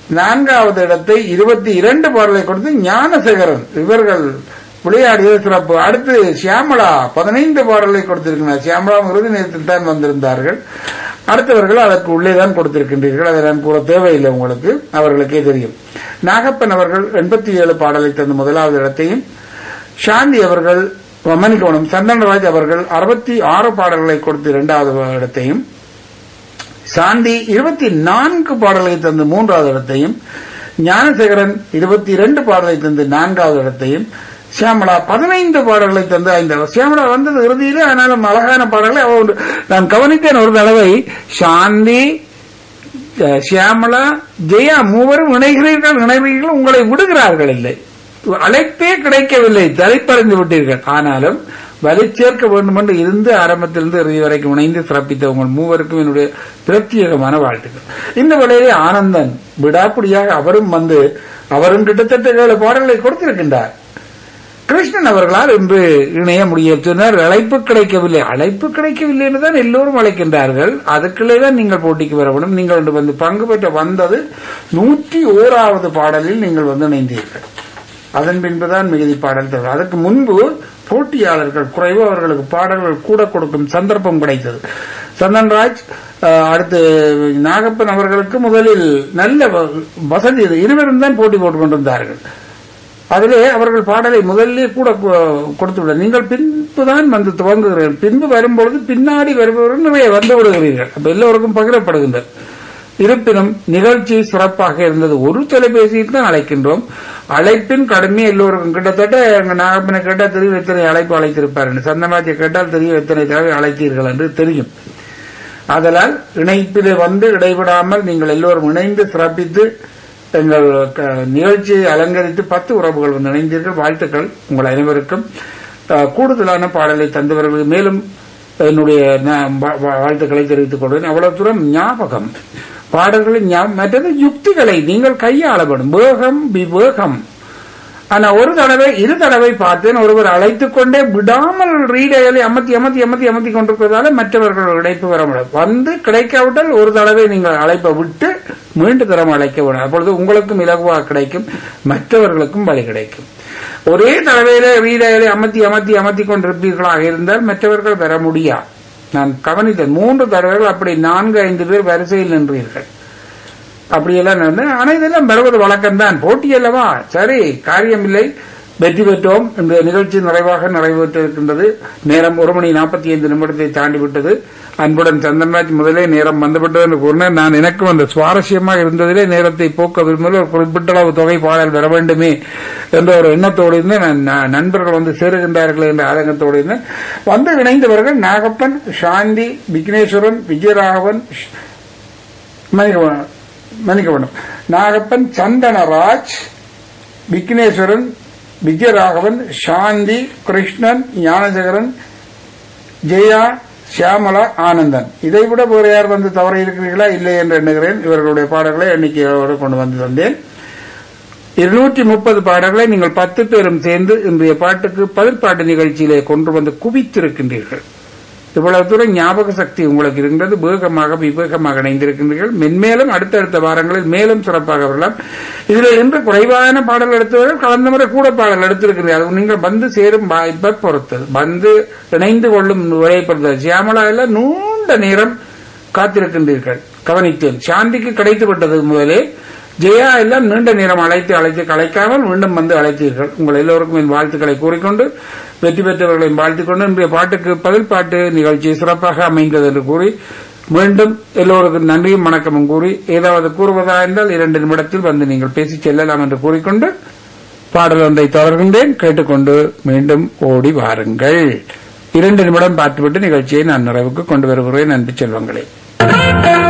நான்காவது இடத்தை இருபத்தி இரண்டு பாடலை கொடுத்து ஞானசேகரன் இவர்கள் விளையாடியது சிறப்பு அடுத்து சியாமளா பதினைந்து பாடலை கொடுத்திருக்கிறார் சியாமளா இறுதி நேரத்தில் தான் வந்திருந்தார்கள் அடுத்தவர்கள் அதற்கு உள்ளே தான் கொடுத்திருக்கின்றீர்கள் அதை நான் கூற தேவையில்லை உங்களுக்கு அவர்களுக்கே தெரியும் நாகப்பன் அவர்கள் எண்பத்தி ஏழு பாடலை தந்து முதலாவது இடத்தையும் சாந்தி அவர்கள் மன்னிக்கவனம் சந்தனராஜ் அவர்கள் அறுபத்தி ஆறு பாடல்களை கொடுத்து இரண்டாவது இடத்தையும் சாந்தி இருபத்தி நான்கு பாடல்களை தந்து மூன்றாவது இடத்தையும் ஞானசேகரன் இருபத்தி இரண்டு பாடலை தந்து நான்காவது இடத்தையும் சியாமலா பதினைந்து பாடல்களை தந்து ஐந்தாவது சியாமலா வந்தது இறுதியிலே ஆனாலும் அழகான பாடல்களை அவ நான் கவனித்தேன் ஒரு தடவை சாந்தி அஹ், சியாமலா ஜெயா மூவரும் இணைகிறீர்கள் இணைகிறீர்கள் உங்களை விடுகிறார்கள் இல்லை அழைப்பே கிடைக்கவில்லை தலைப்பறைந்து விட்டீர்கள் ஆனாலும் வலை சேர்க்க வேண்டும் என்று இருந்து ஆரம்பத்திலிருந்து இறுதி வரைக்கும் இணைந்து சிறப்பித்த உங்கள் மூவருக்கும் என்னுடைய பிரத்யேகமான வாழ்த்துக்கள் இந்த வேளையிலே ஆனந்தன் விடாப்பிடியாக அவரும் வந்து அவரும் கிட்டத்தட்ட ஏழு பாடல்களை கொடுத்திருக்கின்றார் கிருஷ்ணன் அவர்களால் இன்று இணைய முடிய சொன்னார் அழைப்பு கிடைக்கவில்லை அழைப்பு கிடைக்கவில்லை என்றுதான் எல்லோரும் அழைக்கின்றார்கள் அதுக்குள்ளே தான் நீங்கள் போட்டிக்கு வர வேண்டும் நீங்கள் இன்று வந்து பங்கு பெற்ற வந்தது நூற்றி ஓராவது பாடலில் நீங்கள் வந்து இணைந்தீர்கள் அதன் பின்புதான் மிகுதி பாடல் தரும் அதற்கு முன்பு போட்டியாளர்கள் குறைவு அவர்களுக்கு பாடல்கள் கூட கொடுக்கும் சந்தர்ப்பம் கிடைத்தது சந்தன்ராஜ் அஹ், அடுத்து நாகப்பன் அவர்களுக்கு முதலில் நல்ல வ- வசதி இது இருவரும் தான் போட்டி போட்டுக் கொண்டிருந்தார்கள் அதிலே அவர்கள் பாடலை முதல்ல கூட கொ- கொடுத்து விட நீங்கள் பின்பு தான் வந்து துவங்குகிறீர்கள் பின்பு வரும்பொழுது பின்னாடி வருபவர்கள் நிறைய வந்து விடுகிறீர்கள் அப்ப எல்லோருக்கும் பகிரப்படுகின்றது இருப்பினும் நிகழ்ச்சி சிறப்பாக இருந்தது ஒரு தொலைபேசியில் தான் அழைக்கின்றோம் அழைப்பின் கடுமை எல்லோருக்கும் கிட்டத்தட்ட எங்க நாகப்பனை கேட்டால் தெரியும் எத்தனை அழைப்பு அழைத்திருப்பார் என்று சந்தமாஜை கேட்டால் தெரியும் எத்தனை தடவை அழைத்தீர்கள் என்று தெரியும் ஆதலால் இணைப்பிலே வந்து இடைவிடாமல் நீங்கள் எல்லோரும் இணைந்து சிறப்பித்து எங்கள் க- நிகழ்ச்சியை அலங்கரித்து பத்து உறவுகள் வந்து இணைந்தீர்கள் வாழ்த்துக்கள் உங்கள் அனைவருக்கும் அஹ், கூடுதலான பாடலை தந்தவர்களுக்கு மேலும் என்னுடைய ந- வா- வா- வாழ்த்துக்களை தெரிவித்துக் கொள்வேன் அவ்வளவு தூரம் ஞாபகம் பாடல்களின் ஞாபகம் மற்றது யுக்திகளை நீங்கள் கையாள வேண்டும் வேகம் விவேகம் ஆனா ஒரு தடவை இரு தடவை பார்த்தேன் ஒருவர் அழைத்துக் கொண்டே விடாமல் ரீடைகளை அமர்த்தி அமர்த்தி அமர்த்தி அமர்த்தி கொண்டிருப்பதால மற்றவர்கள் இணைப்பு வர முடியாது வந்து கிடைக்காவிட்டால் ஒரு தடவை நீங்கள் அழைப்பை விட்டு மீண்டும் தரம் அழைக்க வேண்டும் அப்பொழுது உங்களுக்கும் இலகுவாக கிடைக்கும் மற்றவர்களுக்கும் வழி கிடைக்கும் ஒரே தடவையில ரீடைகளை அமர்த்தி அமர்த்தி அமர்த்தி கொண்டிருப்பீர்களாக இருந்தால் மற்றவர்கள் பெற முடியாது நான் கவனித்தேன் மூன்று தடவைகள் அப்படி நான்கு ஐந்து பேர் வரிசையில் நின்றீர்கள் அப்படியெல்லாம் நடந்து ஆனா இதெல்லாம் வருவது வழக்கம்தான் போட்டி அல்லவா சரி காரியம் இல்லை வெற்றி பெற்றோம் இந்த நிகழ்ச்சி நிறைவாக நிறைவேற்றிருக்கின்றது நேரம் ஒரு மணி நாற்பத்தி ஐந்து நிமிடத்தை தாண்டி விட்டது அன்புடன் சந்தன்ராஜ் முதலே நேரம் வந்துவிட்டது என்று கூறினேன் நான் எனக்கும் அந்த சுவாரஸ்யமாக இருந்ததிலே நேரத்தை போக்க விரும்பல ஒரு குறிப்பிட்ட அளவு தொகை பாடல் வர வேண்டுமே என்ற ஒரு எண்ணத்தோடு இருந்தேன் நான் நான் நண்பர்கள் வந்து சேருகின்றார்கள் என்ற ஆதங்கத்தோடு இருந்தேன் வந்து இணைந்தவர்கள் நாகப்பன் சாந்தி விக்னேஸ்வரன் விஜயராகவன் மன்னிக்கணும் மன்னிக்கணும் நாகப்பன் சந்தனராஜ் விக்னேஸ்வரன் விஜயராகவன் சாந்தி கிருஷ்ணன் ஞானசேகரன் ஜெயா சியாமலா ஆனந்தன் இதை விட வேறு யார் வந்து தவற இருக்கிறீர்களா இல்லை என்று எண்ணுகிறேன் இவர்களுடைய பாடல்களை எண்ணிக்கையோடு கொண்டு வந்து தந்தேன் இருநூற்றி முப்பது பாடல்களை நீங்கள் பத்து பேரும் சேர்ந்து இன்றைய பாட்டுக்கு பதிற்பாட்டு நிகழ்ச்சியிலே கொண்டு வந்து குவித்திருக்கின்றீர்கள் இவ்வளவு தூரம் ஞாபக சக்தி உங்களுக்கு இருக்கின்றது வேகமாக விவேகமாக இணைந்திருக்கின்றீர்கள் மென்மேலும் அடுத்தடுத்த வாரங்களில் மேலும் சிறப்பாக வரலாம் இதில் இன்று குறைவான பாடல் எடுத்தவர்கள் கலந்த முறை கூட பாடல் எடுத்திருக்கிறீர்கள் அது நீங்கள் வந்து சேரும் வாய்ப்பை பொறுத்தது வந்து இணைந்து கொள்ளும் விளையப்படுத்தது சியாமலா எல்லாம் நீண்ட நேரம் காத்திருக்கின்றீர்கள் கவனித்தேன் சாந்திக்கு கிடைத்து விட்டது முதலே ஜெயா எல்லாம் நீண்ட நேரம் அழைத்து அழைத்து கலைக்காமல் மீண்டும் வந்து அழைத்தீர்கள் உங்கள் எல்லோருக்கும் என் வாழ்த்துக்களை கூறிக்கொண்டு வெற்றி பெற்றவர்களையும் வாழ்த்திக் கொண்டு இன்றைய பாட்டுக்கு பதில் பாட்டு நிகழ்ச்சி சிறப்பாக அமைந்தது என்று கூறி மீண்டும் எல்லோருக்கும் நன்றியும் வணக்கமும் கூறி ஏதாவது கூறுவதா இருந்தால் இரண்டு நிமிடத்தில் வந்து நீங்கள் பேசிச் செல்லலாம் என்று கூறிக்கொண்டு பாடல் ஒன்றை தொடர்கின்றேன் கேட்டுக்கொண்டு மீண்டும் ஓடி வாருங்கள் இரண்டு நிமிடம் பார்த்துவிட்டு நிகழ்ச்சியை நான் நிறைவுக்கு கொண்டு வருகிறேன் அன்பு செல்வங்களே